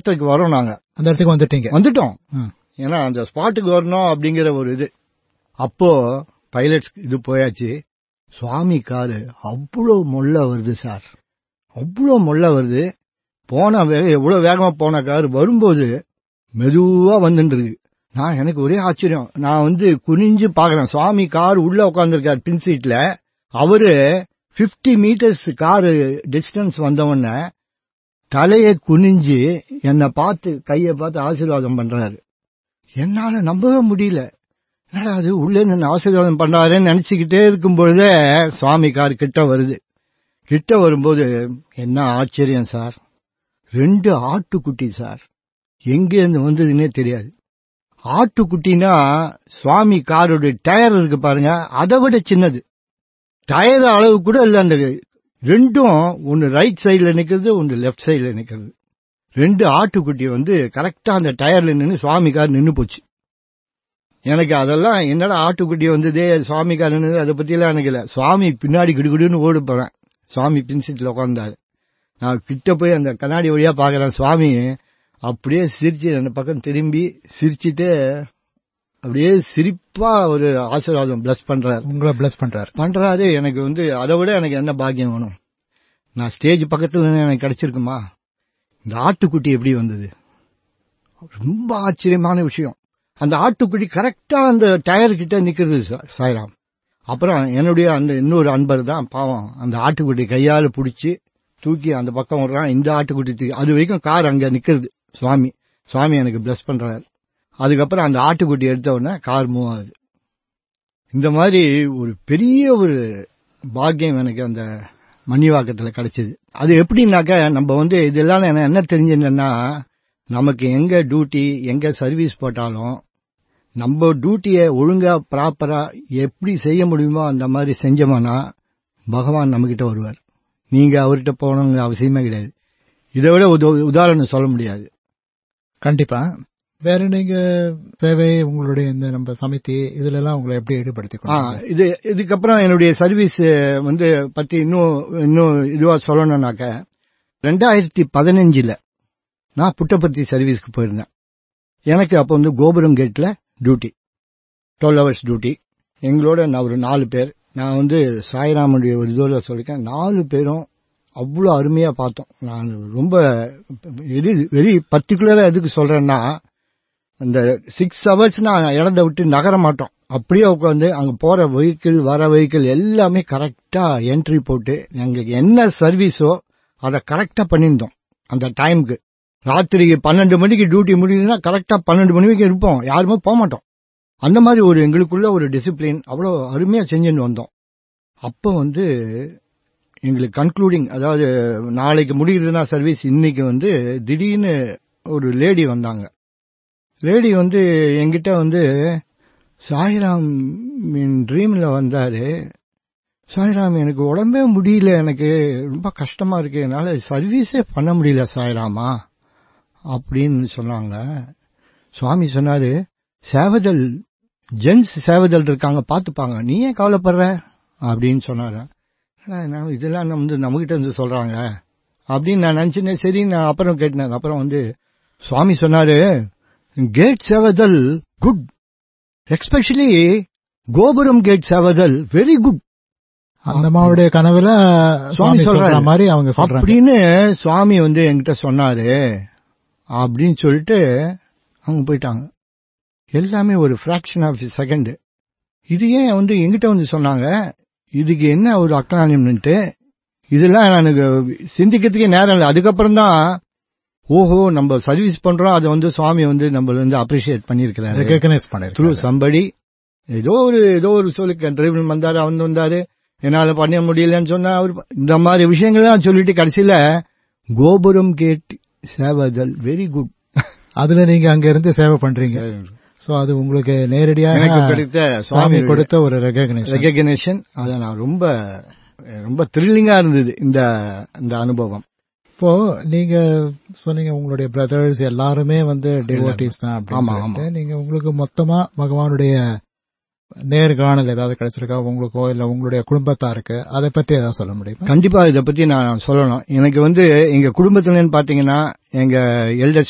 இடத்துக்கு வரோம் நாங்க அந்த இடத்துக்கு வந்துட்டீங்க வந்துட்டோம் ம். ஏன்னா அந்த ஸ்பாட்டுக்கு வரணும் அப்படிங்கிற ஒரு இது அப்போ பைலட்ஸ் இது போயாச்சு சுவாமி காரு அவ்வளோ மொள்ள வருது சார் அவ்வளோ மொள்ள வருது போன வேக எவ்வளவு வேகமா போன கார் வரும்போது மெதுவா வந்துட்டு இருக்கு நான் எனக்கு ஒரே ஆச்சரியம் நான் வந்து குனிஞ்சு பாக்குறேன் சுவாமி கார் உள்ள உட்காந்துருக்கார் பின் சீட்ல அவரு 50 மீட்டர்ஸ் காரு டிஸ்டன்ஸ் வந்தவொடனே தலையை குனிஞ்சு என்னை பார்த்து கையை பார்த்து ஆசீர்வாதம் பண்றாரு என்னால நம்பவே முடியல என்னடா அது உள்ளே நின்று ஆசீர்வாதம் பண்றாருன்னு நினைச்சுக்கிட்டே இருக்கும் பொழுதே சுவாமி கார் கிட்ட வருது கிட்ட வரும்போது என்ன ஆச்சரியம் சார் ரெண்டு ஆட்டுக்குட்டி சார் எங்க இருந்து வந்ததுன்னே தெரியாது ஆட்டுக்குட்டினா சுவாமி காரோட டயர் இருக்கு பாருங்க அதை விட சின்னது டயர் அளவு கூட இல்ல அந்த ரெண்டும் ஒன்னு ரைட் சைடுல நிக்கிறது ஒன்னு லெஃப்ட் சைடுல நிக்கிறது ரெண்டு ஆட்டுக்குட்டி வந்து கரெக்டா அந்த டயர்ல நின்னு சுவாமி கார் நின்னு போச்சு எனக்கு அதெல்லாம் என்னடா ஆட்டுக்குட்டி வந்ததே சுவாமி கார் நின்னு அதை பத்தி எல்லாம் எனக்கு இல்ல சுவாமி பின்னாடி கிடுகிடுன்னு ஓடு போறேன் சுவாமி பின் சீட்ல உட்கார்ந்தாரு நான் கிட்ட போய் அந்த கண்ணாடி வழியா பாக்குறேன் சுவாமி அப்படியே சிரிச்சு அந்த பக்கம் திரும்பி சிரிச்சிட்டு அப்படியே சிரிப்பா ஒரு ஆசீர்வாதம் பிளஸ் பண்றாரு உங்களை பிளஸ் பண்றாரு பண்றாரு எனக்கு வந்து அதை விட எனக்கு என்ன பாக்கியம் வேணும் நான் ஸ்டேஜ் பக்கத்துல இருந்து எனக்கு கிடைச்சிருக்குமா இந்த ஆட்டுக்குட்டி எப்படி வந்தது ரொம்ப ஆச்சரியமான விஷயம் அந்த ஆட்டுக்குட்டி கரெக்டா அந்த டயர் கிட்ட நிக்கிறது சா- சாய்ராம் அப்புறம் என்னுடைய அந்த இன்னொரு அன்பர் தான் பாவம் அந்த ஆட்டுக்குட்டி கையால புடிச்சு தூக்கி அந்த பக்கம் விடுறான் இந்த ஆட்டுக்குட்டி தூக்கி அது வரைக்கும் கார் அங்க நிக்கிறது சுவாமி சுவாமி எனக்கு பிளஸ் பண்றாரு அதுக்கப்புறம் அந்த ஆட்டுக்குட்டி எடுத்த உடனே கார் மூவ் ஆகுது இந்த மாதிரி ஒரு பெரிய ஒரு பாக்கியம் எனக்கு அந்த மணிவாக்கத்துல கிடைச்சது அது எப்படின்னாக்க நம்ம வந்து இதெல்லாம் எனக்கு என்ன தெரிஞ்சுன்னா நமக்கு எங்க டியூட்டி எங்க சர்வீஸ் போட்டாலும் நம்ம டியூட்டியை ஒழுங்கா ப்ராப்பரா எப்படி செய்ய முடியுமோ அந்த மாதிரி செஞ்சோம்னா பகவான் நம்மகிட்ட வருவார் நீங்க அவர்கிட்ட போகணுங்கிற அவசியமே கிடையாது இதை விட உத- உதாரணம் சொல்ல முடியாது கண்டிப்பா வேற நீங்க சேவை உங்களுடைய இந்த நம்ம சமிதி இதுல எல்லாம் உங்களை எப்படி ஆ, ஈடுபடுத்திக்கணும் இது இதுக்கப்புறம் என்னுடைய சர்வீஸ் வந்து பத்தி இன்னும் இன்னும் இதுவா சொல்லணும்னாக்க ரெண்டாயிரத்தி பதினஞ்சுல நான் புட்டபர்த்தி சர்வீஸ்க்கு போயிருந்தேன் எனக்கு அப்போ வந்து கோபுரம் கேட்ல டியூட்டி டுவெல் ஹவர்ஸ் டியூட்டி எங்களோட நான் ஒரு நாலு பேர் நான் வந்து சாய்ராமனுடைய ஒரு இதோட சொல்லிருக்கேன் நாலு பேரும் அவ்வளோ அருமையா பார்த்தோம் நான் ரொம்ப வெரி வெரி பர்டிகுலரா எதுக்கு சொல்றேன்னா அந்த சிக்ஸ் ஹவர்ஸ் நான் இடத்த விட்டு நகர மாட்டோம் அப்படியே உட்காந்து அங்க போற வெஹிக்கிள் வர வெஹிக்கிள் எல்லாமே கரெக்டா என்ட்ரி போட்டு எங்களுக்கு என்ன சர்வீஸோ அதை கரெக்டா பண்ணியிருந்தோம் அந்த டைம்க்கு ராத்திரி பன்னெண்டு மணிக்கு டியூட்டி முடியுதுன்னா கரெக்டா பன்னெண்டு மணி வரைக்கும் இருப்போம் யாருமே போக மாட்டோம் அந்த மாதிரி ஒரு எங்களுக்குள்ள ஒரு டிசிப்ளின் அவ்வளோ அருமையா செஞ்சுன்னு வந்தோம் அப்போ வந்து எங்களுக்கு கன்க்ளூடிங் அதாவது நாளைக்கு முடியுதுன்னா சர்வீஸ் இன்னைக்கு வந்து திடீர்னு ஒரு லேடி வந்தாங்க லேடி வந்து என்கிட்ட வந்து சாய்ராம் ட்ரீம்ல வந்தாரு சாய்ராம் எனக்கு உடம்பே முடியல எனக்கு ரொம்ப கஷ்டமா இருக்கு என்னால சர்வீஸே பண்ண முடியல சாய்ராமா அப்படின்னு சொன்னாங்க சுவாமி சொன்னாரு சேவதல் ஜென்ஸ் சேவதல் இருக்காங்க பாத்துப்பாங்க நீ ஏன் கவலைப்படுற அப்படின்னு சொன்னாரு ஆனா, நான் இதெல்லாம் நம்ம வந்து நம்மகிட்ட வந்து சொல்றாங்க அப்படின்னு நான் நினைச்சேன் சரி நான் அப்புறம் கேட்டேன் அப்புறம் வந்து சுவாமி சொன்னாரு கேட் சேவதல் குட் எஸ்பெஷலி கோபுரம் கேட் சேவதல் வெரி குட் அந்த அம்மாவுடைய கனவுல சுவாமி சுவாமி சொல்ற சொல்றாரு. மாதிரி அவங்க சொல்றாங்க அப்படின்னு சுவாமி வந்து என்கிட்ட சொன்னாரு அப்படின்னு சொல்லிட்டு அவங்க போயிட்டாங்க எல்லாமே ஒரு ஃபிராக்ஷன் ஆஃப் செகண்ட் இது ஏன் வந்து எங்கிட்ட வந்து சொன்னாங்க இதுக்கு என்ன ஒரு அக்னானியம்னுட்டு இதெல்லாம் எனக்கு சிந்திக்கிறதுக்கே நேரம் இல்லை அதுக்கப்புறம் தான் ஓஹோ நம்ம சர்வீஸ் பண்றோம் அதை வந்து சுவாமி வந்து நம்ம வந்து அப்ரிஷியேட் பண்ணிருக்கிறாரு ரெகக்னைஸ் த்ரூ பண்ணிருக்காங்க சம்படி ஏதோ ஒரு ஏதோ ஒரு சொல்லு டிரைவர் வந்தாரு அவன் வந்தாரு என்னால பண்ண முடியலன்னு சொன்னா அவர் இந்த மாதிரி விஷயங்கள்லாம் சொல்லிட்டு கடைசியில கோபுரம் கேட் சேவதல் வெரி குட் அதுல நீங்க அங்க இருந்து சேவை பண்றீங்க சோ அது உங்களுக்கு நேரடியாக எனக்கு கிடைத்த சுவாமி சுவாமி கொடுத்த ஒரு ரெகக்னைசேஷன் ரெகக்னேஷன் அதை நான் ரொம்ப ரொம்ப த்ரில்லிங்கா இருந்தது இந்த இந்த அனுபவம் இப்போ நீங்க சொன்னீங்க உங்களுடைய பிரதர்ஸ் எல்லாருமே வந்து டிவோட்டிஸ் தான் ஆமா, அப்படின்னு சொல்லிட்டு நீங்க உங்களுக்கு மொத்தமா பகவானுடைய நேர்காணல் ஏதாவது கிடைச்சிருக்கா உங்களுக்கோ இல்ல உங்களுடைய குடும்பத்தாருக்கு அதை பற்றி ஏதாவது சொல்ல முடியுமா கண்டிப்பா இதை பத்தி நான் சொல்லணும் எனக்கு வந்து எங்க குடும்பத்துலன்னு பாத்தீங்கன்னா எங்க எல்டர்